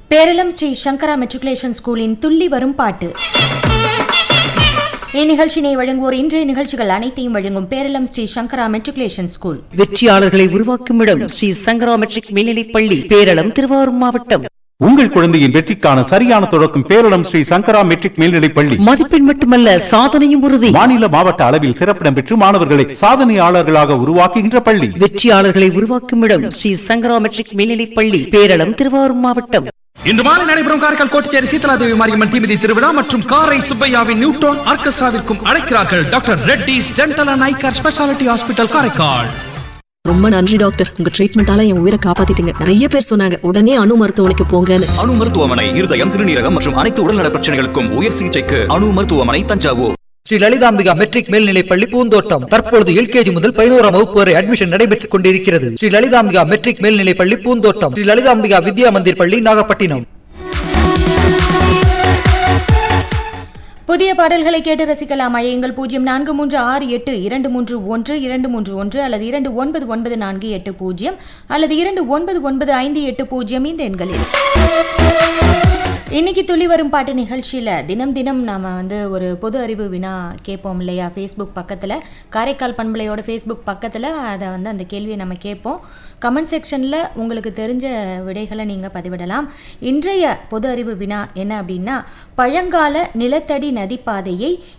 Peralam Shri Sankara matriculation ஸ்கூலின் துள்ளி வரும் பாட்டு இந்நிகழ்ச்சியினை வழங்குவோர் இன்றைய நிகழ்ச்சிகள் அனைத்தையும் வழங்கும் பேரளம் ஸ்ரீ சங்கரா மெட்ரிகுலேஷன் ஸ்கூல் வெற்றியாளர்களை உருவாக்கும் இடம் ஸ்ரீ சங்கரா மெட்ரிக் மேல்நிலைப் பள்ளி பேரளம் திருவாரூர் மாவட்டம் உங்கள் குழந்தையின் வெற்றிக்கான சரியான தொடக்கம் பேரிடம் ஸ்ரீ சங்கரா மெட்ரிக் மேல்நிலைப் பள்ளி மதிப்பெண் மட்டுமல்ல சாதனையும் உறுதி மாநில மாவட்ட அளவில் சிறப்பிடம் பெற்று மாணவர்களை சாதனையாளர்களாக உருவாக்குகின்ற பள்ளி வெற்றியாளர்களை உருவாக்கும் இடம் ஸ்ரீ சங்கரா மெட்ரிக் மேல்நிலைப் பள்ளி பேரளம் திருவாரூர் மாவட்டம் இன்று மாலை நடைபெறும் காரைக்கால் கோட்டச்சேரி சீதலாதேவி மாரியம்மன் தீமிதி திருவிழா மற்றும் காரை சுப்பையாவின் நியூட்ரான் ஆர்கெஸ்ட்ராவிற்கும் அழைக்கிறார்கள் doctor Reddy's dental and eye care speciality hospital Karaikal ரொம்ப நன்றி டாக்டர் உங்க ட்ரீட்மெண்டால என் உயிரை காப்பாத்திட்டீங்க நிறைய பேர் சொன்னாங்க உடனே அணு மருத்துவமனைக்கு போங்கன்னு அணு மருத்துவமனை இருதயம் சிறுநீரகம் மற்றும் அனைத்து உடல்நல பிரச்சனைகளுக்கும் உயர் சிகிச்சைக்கு அணு மருத்துவமனை தஞ்சாவூர் ஸ்ரீ லலிதாம்பிகா மெட்ரிக் மேல்நிலைப் பள்ளி பூந்தோட்டம் தற்பொழுது எல்கேஜி முதல் பதினோராம் வகுப்பு வரை அட்மிஷன் நடைபெற்றுக் கொண்டிருக்கிறது ஸ்ரீ லலிதாம்பிகா மெட்ரிக் மேல்நிலைப் பள்ளி பூந்தோட்டம் ஸ்ரீ லலிதாம்பிகா வித்யா மந்திர் பள்ளி நாகப்பட்டினம் புதிய பாடல்களை கேட்டு ரசிக்கலாம் அழையுங்கள் பூஜ்ஜியம் நான்கு மூன்று ஆறு எட்டு இரண்டு மூன்று ஒன்று இரண்டு மூன்று ஒன்று அல்லது இரண்டு ஒன்பது ஒன்பது நான்கு எட்டு பூஜ்ஜியம் அல்லது இரண்டு ஒன்பது ஒன்பது ஐந்து எட்டு பூஜ்ஜியம் இந்த எண்களில் இன்னைக்கு துளி வரும் பாட்டு நிகழ்ச்சியில் தினம் தினம் நாம் வந்து ஒரு பொது அறிவு வினா கேட்போம் இல்லையா ஃபேஸ்புக் பக்கத்தில் காரைக்கால் பண்பலையோட ஃபேஸ்புக் பக்கத்தில் அதை வந்து அந்த கேள்வியை நம்ம கேட்போம் கமெண்ட் செக்ஷனில் உங்களுக்கு தெரிஞ்ச விடைகளை நீங்கள் பதிவிடலாம் இன்றைய பொது அறிவு வினா என்ன அப்படின்னா பழங்கால நிலத்தடி நதிப்பாதையை